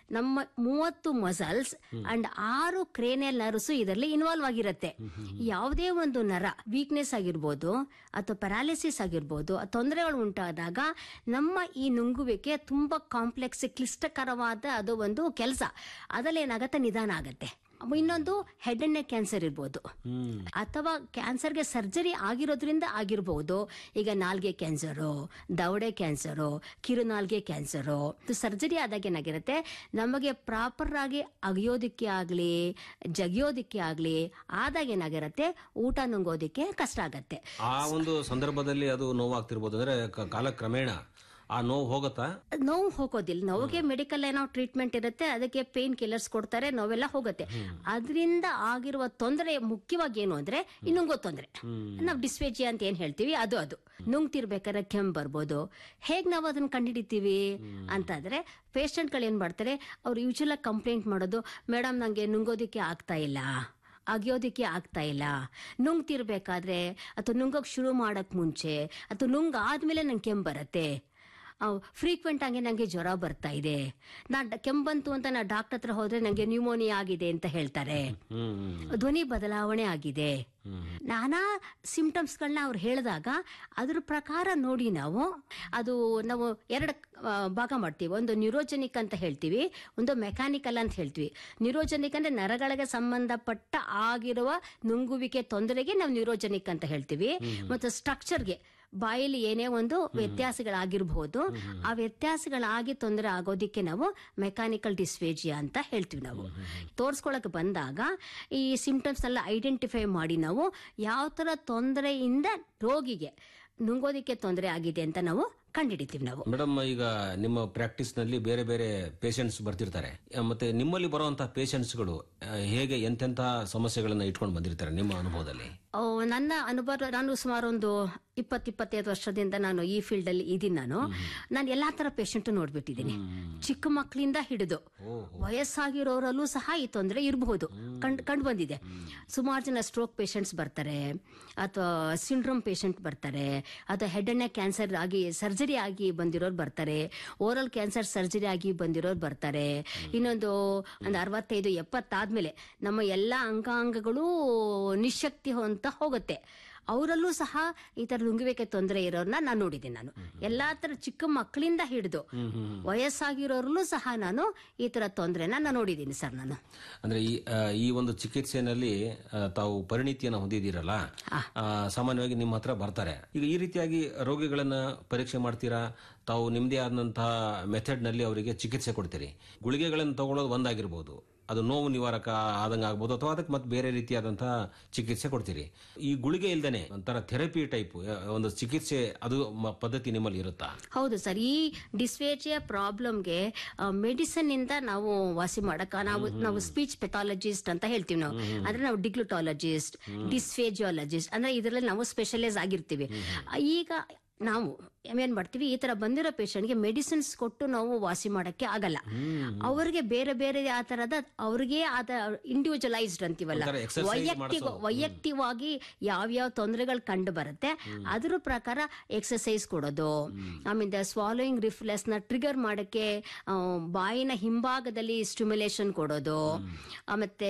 ನಮ್ಮ ಮೂವತ್ತು muscles and ಆರು ಕ್ರೇನಿಯಲ್ ನರ್ವ್ಸ್ ಇದರಲ್ಲಿ ಇನ್ವಾಲ್ವ್ ಆಗಿರುತ್ತೆ ಯಾವುದೇ ಒಂದು ನರ ವೀಕ್ನೆಸ್ ಆಗಿರ್ಬೋದು ಅಥವಾ ಪ್ಯಾರಾಲಿಸಿಸ್ ಆಗಿರ್ಬೋದು ಆ ತೊಂದರೆಗಳು ಉಂಟಾದಾಗ ನಮ್ಮ ಈ ನುಂಗುವಿಕೆ ತುಂಬಾ ಕಾಂಪ್ಲೆಕ್ಸ್ ಕ್ಲಿಷ್ಟಕರವಾದ ಅದು ಒಂದು ಕೆಲಸ ಅದ್ರಲ್ಲಿ ಏನಾಗತ್ತೆ ನಿಧಾನ ಆಗತ್ತೆ ಇನ್ನೊಂದು ಹೆಡ್ ಅಂಡ್ ನೆಕ್ ಕ್ಯಾನ್ಸರ್ ಇರ್ಬೋದು ಅಥವಾ ಕ್ಯಾನ್ಸರ್ಗೆ ಸರ್ಜರಿ ಆಗಿರೋದ್ರಿಂದ ಆಗಿರ್ಬೋದು ಈಗ ನಾಲ್ಗೆ ಕ್ಯಾನ್ಸರು ದವಡೆ ಕ್ಯಾನ್ಸರು ಕಿರುನಾಲ್ಗೆ ಕ್ಯಾನ್ಸರು ಸರ್ಜರಿ ಆದಾಗ ಏನಾಗಿರುತ್ತೆ ನಮಗೆ ಪ್ರಾಪರ್ ಆಗಿ ಅಗಿಯೋದಕ್ಕೆ ಆಗ್ಲಿ ಜಗಿಯೋದಕ್ಕೆ ಆಗ್ಲಿ ಆದಾಗ ಏನಾಗಿರುತ್ತೆ ಊಟ ನುಂಗೋದಕ್ಕೆ ಕಷ್ಟ ಆಗತ್ತೆ ಆ ಒಂದು ಸಂದರ್ಭದಲ್ಲಿ ಅದು ನೋವಾಗ್ತಿರ್ಬೋದು ಅಂದ್ರೆ ಕ- ಕಾಲಕ್ರಮೇಣ ಆ ನೋವು ಹೋಗುತ್ತಾ ನೋವು ಹೋಗೋದಿಲ್ಲ ನೋವಿಗೆ ಮೆಡಿಕಲ್ ಏನೋ ಟ್ರೀಟ್ಮೆಂಟ್ ಇರುತ್ತೆ ಅದಕ್ಕೆ ಪೇನ್ ಕಿಲ್ಲರ್ಸ್ ಕೊಡ್ತಾರೆ ನೋವೆಲ್ಲ ಹೋಗುತ್ತೆ ಅದರಿಂದ ಆಗಿರುವ ತೊಂದರೆ ಮುಖ್ಯವಾಗಿ ಏನು ಅಂದ್ರೆ ಈ ನುಂಗೋ ತೊಂದರೆ ನಾವು ಡಿಸ್ವೇಜಿ ಅಂತ ಏನ್ ಹೇಳ್ತೀವಿ ಅದು ಅದು ನುಂಗ್ತಿರ್ಬೇಕಾದ್ರೆ ಕೆಮ್ಮು ಬರ್ಬೋದು ಹೇಗ್ ನಾವು ಅದನ್ನ ಕಂಡುಹಿಡಿತೀವಿ ಅಂತಂದ್ರೆ ಪೇಷಂಟ್ಗಳು ಏನ್ ಮಾಡ್ತಾರೆ ಅವ್ರು ಯೂಶುವಲ್ ಕಂಪ್ಲೇಂಟ್ ಮಾಡೋದು ಮೇಡಮ್ ನಂಗೆ ನುಂಗೋದಿಕ್ಕೆ ಆಗ್ತಾ ಇಲ್ಲ ಅಗಿಯೋದಿಕ್ಕೆ ಆಗ್ತಾ ಇಲ್ಲ ನುಂಗ್ತಿರ್ಬೇಕಾದ್ರೆ ಅಥವಾ ನುಂಗೋಕ್ ಶುರು ಮಾಡಕ್ ಮುಂಚೆ ಅಥವಾ ನುಂಗ್ ಆದ್ಮೇಲೆ ನಂಗೆ ಕೆಮ್ಮು ಬರುತ್ತೆ ಫ್ರೀಕ್ವೆಂಟ್ ಆಗಿ ನಂಗೆ ಜ್ವರ ಬರ್ತಾ ಇದೆ ನಾ ಕೆಮ್ಮು ಬಂತು ಅಂತ ನಾ ಡಾಕ್ಟರ್ ಹತ್ರ ಹೋದ್ರೆ ನಂಗೆ ನ್ಯೂಮೋನಿಯಾ ಆಗಿದೆ ಅಂತ ಹೇಳ್ತಾರೆ ಹ್ಮ್ ಧ್ವನಿ ಬದಲಾವಣೆ ಆಗಿದೆ ನಾನಾ ಸಿಂಪ್ಟಮ್ಸ್ಗಳನ್ನ ಅವ್ರು ಹೇಳಿದಾಗ ಅದ್ರ ಪ್ರಕಾರ ನೋಡಿ ನಾವು ಅದು ನಾವು ಎರಡು ಆ, ಭಾಗ ಮಾಡ್ತೀವಿ ಒಂದು ನ್ಯೂರೋಜೆನಿಕ್ ಅಂತ ಹೇಳ್ತೀವಿ ಒಂದು ಮೆಕ್ಯಾನಿಕಲ್ ಅಂತ ಹೇಳ್ತೀವಿ ನ್ಯೂರೋಜೆನಿಕ್ ಅಂದ್ರೆ ನರಗಳಿಗೆ ಸಂಬಂಧಪಟ್ಟ ಆಗಿರುವ ನುಂಗುವಿಕೆ ತೊಂದರೆಗೆ ನಾವು ನ್ಯೂರೋಜೆನಿಕ್ ಅಂತ ಹೇಳ್ತೀವಿ ಮತ್ತು ಸ್ಟ್ರಕ್ಚರ್ಗೆ ಬಾಯಲ್ಲಿ ಏನೇ ಒಂದು ವ್ಯತ್ಯಾಸಗಳಾಗಿರ್ಬೋದು ಆ ವ್ಯತ್ಯಾಸಗಳಾಗಿ ತೊಂದರೆ ಆಗೋದಿಕ್ಕೆ ನಾವು ಮೆಕ್ಯಾನಿಕಲ್ ಡಿಸ್ವೇಜಿಯಾ ಅಂತ ಹೇಳ್ತೀವಿ ನಾವು ತೋರ್ಸ್ಕೊಳಕ್ ಬಂದಾಗ ಈ ಸಿಂಪ್ಟಮ್ಸ್ ಎಲ್ಲ ಐಡೆಂಟಿಫೈ ಮಾಡಿ ನಾವು ಯಾವ ತರ ತೊಂದರೆಯಿಂದ ರೋಗಿಗೆ ನುಂಗೋದಿಕ್ಕೆ ತೊಂದರೆ ಆಗಿದೆ ಅಂತ ನಾವು ಕಂಡುಹಿಡಿತೀವಿ ನಾವು ಮೇಡಮ್ ಈಗ ನಿಮ್ಮ ಪ್ರಾಕ್ಟೀಸ್ ನಲ್ಲಿ ಬೇರೆ ಬೇರೆ ಪೇಷಂಟ್ಸ್ ಬರ್ತಿರ್ತಾರೆ ಆ, ಮತ್ತೆ ನಿಮ್ಮಲ್ಲಿ ಬರುವಂತಹ ಪೇಷಂಟ್ಸ್ಗಳು ಹೇಗೆ ಎಂತೆಂತ ಸಮಸ್ಯೆಗಳನ್ನ ಇಟ್ಕೊಂಡು ಬಂದಿರ್ತಾರೆ ನಿಮ್ಮ ಅನುಭವದಲ್ಲಿ ಆ, ನನ್ನ ಅನುಭವ ನಾನು ಸುಮಾರು ಒಂದು ಇಪ್ಪತ್ ಇಪ್ಪತ್ತೈದು ವರ್ಷದಿಂದ ನಾನು ಈ ಫೀಲ್ಡ್ ಅಲ್ಲಿ ಇದೀನಿ ನಾನು ನಾನು ಎಲ್ಲಾ ತರ ಪೇಷಂಟ್ ನೋಡ್ಬಿಟ್ಟಿದ್ದೀನಿ ಚಿಕ್ಕ ಮಕ್ಕಳಿಂದ ಹಿಡಿದು ವಯಸ್ಸಾಗಿರೋರಲ್ಲೂ ಸಹ ಈ ತೊಂದರೆ ಇರಬಹುದು ಕಂಡು ಕಂಡು ಬಂದಿದೆ ಸುಮಾರು ಜನ ಸ್ಟ್ರೋಕ್ ಪೇಷಂಟ್ಸ್ ಬರ್ತಾರೆ ಅಥವಾ ಸಿಂಡ್ರೋಮ್ ಪೇಷಂಟ್ ಬರ್ತಾರೆ ಅಥವಾ ಹೆಡ್ ಅಂಡ್ ನೆಕ್ ಕ್ಯಾನ್ಸರ್ ಆಗಿ ಸರ್ಜರಿ ಆಗಿ ಬಂದಿರೋರು ಬರ್ತಾರೆ ಓರಲ್ ಕ್ಯಾನ್ಸರ್ ಸರ್ಜರಿ ಆಗಿ ಬಂದಿರೋರು ಬರ್ತಾರೆ ಇನ್ನೊಂದು ಒಂದು ಅರವತ್ತೈದು ಎಪ್ಪತ್ತಾದ್ಮೇಲೆ ನಮ್ಮ ಎಲ್ಲಾ ಅಂಗಾಂಗಗಳು ನಿಶಕ್ತಿ ಅಂತ ಹೋಗುತ್ತೆ ಅವರಲ್ಲೂ ಸಹ ಈ ತರ ನುಂಗುವಿಕೆ ತೊಂದರೆ ಇರೋರ್ನ ನಾನು ನೋಡಿದ್ದೀನಿ ನಾನು ಎಲ್ಲಾ ತರ ಚಿಕ್ಕ ಮಕ್ಕಳಿಂದ ಹಿಡಿದು ವಯಸ್ಸಾಗಿರೋರ್ಲೂ ಸಹ ನಾನು ಈ ತರ ತೊಂದರೆನ ನಾನು ನೋಡಿದ್ದೀನಿ ಸರ್ ನಾನು ಅಂದ್ರೆ ಈ ಆ, ಈ ಒಂದು ಚಿಕಿತ್ಸೆನಲ್ಲಿ ಆ, ತಾವು ಪರಿಣಿತಿಯನ್ನು ಹೊಂದಿದ್ದೀರಲ್ಲ ಆ, ಸಾಮಾನ್ಯವಾಗಿ ನಿಮ್ಮ ಹತ್ರ ಬರ್ತಾರೆ ಈಗ ಈ ರೀತಿಯಾಗಿ ರೋಗಿಗಳನ್ನ ಪರೀಕ್ಷೆ ಮಾಡ್ತೀರಾ ತಾವು ನಿಮ್ಮದೇ ಆದಂತಹ ಮೆಥಡ್ ನಲ್ಲಿ ಅವರಿಗೆ ಚಿಕಿತ್ಸೆ ಕೊಡ್ತೀರಿ ಗುಳಿಗೆಗಳನ್ನು ತಗೊಳ್ಳೋದು ಒಂದಾಗಿರ್ಬೋದು ಅದು ನೋವು ನಿವಾರಕ ಆದಂಗ ಆಗ್ಬೋದು ಅಥವಾ ಅದಕ್ಕೆ ಮತ್ತೆ ಬೇರೆ ರೀತಿಯಾದಂತಹ ಚಿಕಿತ್ಸೆ ಕೊಡ್ತೀರಿ ಈ ಗುಳಿಗೆ ಇಲ್ದೇನೆ ಒಂಥರ ಥೆರಪಿ ಟೈಪ್ ಒಂದು ಚಿಕಿತ್ಸೆ ಅದು ಮ- ಪದ್ಧತಿ ನಿಮ್ಮಲ್ಲಿ ಇರುತ್ತಾ ಹೌದು ಸರ್ ಈ ಡಿಸ್ವೇಜಿಯ ಪ್ರಾಬ್ಲಮ್ಗೆ ಮೆಡಿಸಿನ್ ಇಂದ ನಾವು ವಾಸಿ ಮಾಡಕ ನಾವು ನಾವು ಸ್ಪೀಚ್ ಪೆಥಾಲಜಿಸ್ಟ್ ಅಂತ ಹೇಳ್ತೀವಿ ನಾವು ಅಂದ್ರೆ ನಾವು ಡಿಗ್ಲುಟಾಲಜಿಸ್ಟ್ ಡಿಸ್ಫೇಜಿಯಾಲಜಿಸ್ಟ್ ಅಂದ್ರೆ ಇದರಲ್ಲಿ ನಾವು ಸ್ಪೆಷಲೈಸ್ ಆಗಿರ್ತೀವಿ ಈಗ ನಾವು ಏನ್ ಮಾಡ್ತೀವಿ ಈ ತರ ಬಂದಿರೋ ಪೇಷಂಟ್ಗೆ ಮೆಡಿಸಿನ್ಸ್ ಕೊಟ್ಟು ನಾವು ವಾಸಿ ಮಾಡಕ್ಕೆ ಆಗಲ್ಲ ಅವರಿಗೆ ಬೇರೆ ಬೇರೆ ಆ ತರದ ಅವ್ರಿಗೆ ಆದ ಇಂಡಿವಿಜುವಲೈಸ್ಡ್ ಅಂತೀವಲ್ಲ ಒಂಥರ exercise ವೈಯಕ್ತಿಕ ಮಾಡ್ಸೋದು. ವೈಯಕ್ತಿಕವಾಗಿ ಯಾವ್ಯಾವ ತೊಂದರೆಗಳು ಕಂಡು ಬರುತ್ತೆ ಅದ್ರ ಪ್ರಕಾರ ಎಕ್ಸಸೈಸ್ ಕೊಡೋದು ಆಮೇಲೆ ಸ್ವಾಲೋಯಿಂಗ್ ರಿಫ್ಲೆಕ್ಸ್ ನ ಟ್ರಿಗರ್ ಮಾಡಕ್ಕೆ ಆ, ಬಾಯಿನ ಹಿಂಭಾಗದಲ್ಲಿ ಸ್ಟಿಮ್ಯುಲೇಷನ್ ಕೊಡೋದು ಆ, ಮತ್ತೆ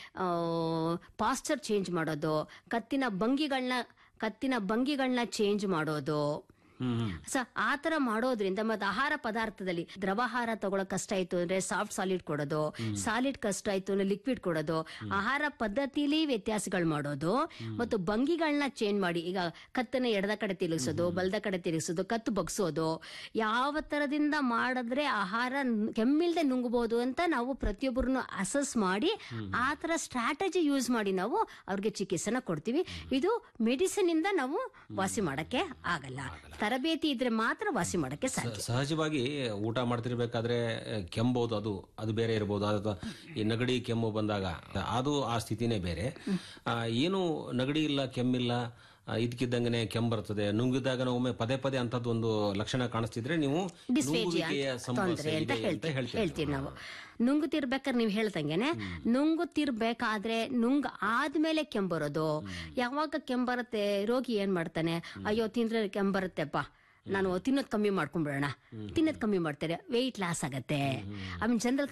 ಪಾಸ್ಚರ್ ಚೇಂಜ್ ಮಾಡೋದು ಕತ್ತಿನ ಭಂಗಿಗಳನ್ನ ಕತ್ತಿನ ಭಂಗಿಗಳನ್ನ ಚೇಂಜ್ ಮಾಡೋದು ಸೊ ಆ ತರ ಮಾಡೋದ್ರಿಂದ ಮತ್ತೆ ಆಹಾರ ಪದಾರ್ಥದಲ್ಲಿ ದ್ರವಾಹಾರ ತಗೊಳ್ಳೋ ಕಷ್ಟ ಆಯ್ತು ಅಂದ್ರೆ ಸಾಫ್ಟ್ ಸಾಲಿಡ್ ಕೊಡೋದು ಸಾಲಿಡ್ ಕಷ್ಟ ಆಯ್ತು ಅಂದ್ರೆ ಲಿಕ್ವಿಡ್ ಕೊಡೋದು ಆಹಾರ ಪದ್ಧತಿಲಿ ವ್ಯತ್ಯಾಸಗಳು ಮಾಡೋದು ಮತ್ತು ಭಂಗಿಗಳನ್ನ ಚೇಂಜ್ ಮಾಡಿ ಈಗ ಕತ್ತನ್ನ ಎಡದ ಕಡೆ ತಿರುಗಿಸೋದು ಬಲದ ಕಡೆ ತಿರುಗಿಸೋದು ಕತ್ತು ಬಗ್ಸೋದು ಯಾವ ತರದಿಂದ ಮಾಡಿದ್ರೆ ಆಹಾರ ನ್- ಕೆಮ್ಮಿಲ್ದೆ ನುಂಗಬಹುದು ಅಂತ ನಾವು ಪ್ರತಿಯೊಬ್ಬರನ್ನು ಅಸಸ್ ಮಾಡಿ ಆ ತರ ಸ್ಟ್ರಾಟಜಿ ಯೂಸ್ ಮಾಡಿ ನಾವು ಅವ್ರಿಗೆ ಚಿಕಿತ್ಸೆನ ಕೊಡ್ತೀವಿ ಇದು ಮೆಡಿಸಿನ್ ಇಂದ ನಾವು ವಾಸಿ ಮಾಡಕ್ಕೆ ಆಗಲ್ಲ ತರಬೇತಿ ಇದ್ರೆ ಮಾತ್ರ ವಾಸಿ ಮಾಡಕ್ಕೆ ಸಾಧ್ಯ ಸಹಜವಾಗಿ ಊಟ ಮಾಡ್ತಿರ್ಬೇಕಾದ್ರೆ ಆ, ಕೆಮ್ಬೋದು ಅದು ಅದು ಬೇರೆ ಇರ್ಬೋದು ಅಥವಾ ಈ ನಗಡಿ ಕೆಮ್ಮು ಬಂದಾಗ ಅದು ಆ ಸ್ಥಿತಿನೇ ಬೇರೆ ಆ, ಏನು ನಗಡಿ ಇಲ್ಲ ಕೆಮ್ಮಿಲ್ಲ ಆ, ಇದ್ಕಿದ್ದಂಗೆನೆ ಕೆಮ್ಮು ಬರ್ತದೆ ನುಂಗಿದಾಗ ಒಮ್ಮೆ ಪದೇ ಪದೇ ಅಂತದ್ದು ಒಂದು ಲಕ್ಷಣ ಕಾಣಿಸ್ತಿದ್ರೆ ನೀವು ಡಿಸ್ಫೇಜಿಯಾ ನುಂಗುವಿಕೆಯ ತೊಂದರೆ ಸಮಸ್ಯೆ ಅಂತ ಇದೆ ಅಂತ ಹೇಳ್ತೀವಿ ಹೇಳ್ತೀವಿ ಹೇಳ್ತೀವಿ ನಾವು ನುಂಗುತ್ತಿರ್ಬೇಕಾದ್ರೆ ನೀವು ಹೇಳ್ದಂಗೆನೆ ನುಂಗುತ್ತಿರ್ಬೇಕಾದ್ರೆ ನುಂಗ್ ಆದ್ಮೇಲೆ ಕೆಂಬರೋದು ಯಾವಾಗ ಕೆಂಬರುತ್ತೆ ರೋಗಿ ಏನ್ ಮಾಡ್ತಾನೆ ಅಯ್ಯೋ ತಿಂದ್ರೆ ಕೆಂಬರುತ್ತೆಪ್ಪ ನಾನು ತಿನ್ನೋದ್ ಕಮ್ಮಿ ಮಾಡ್ಕೊಂಡ್ಬಿಡೋಣ ತಿನ್ನೋದ್ ಕಮ್ಮಿ ಮಾಡ್ತಾರೆ ವೆಯ್ಟ್ ಲಾಸ್ ಆಗತ್ತೆ ಆಮೇಲೆ ಜನರಲ್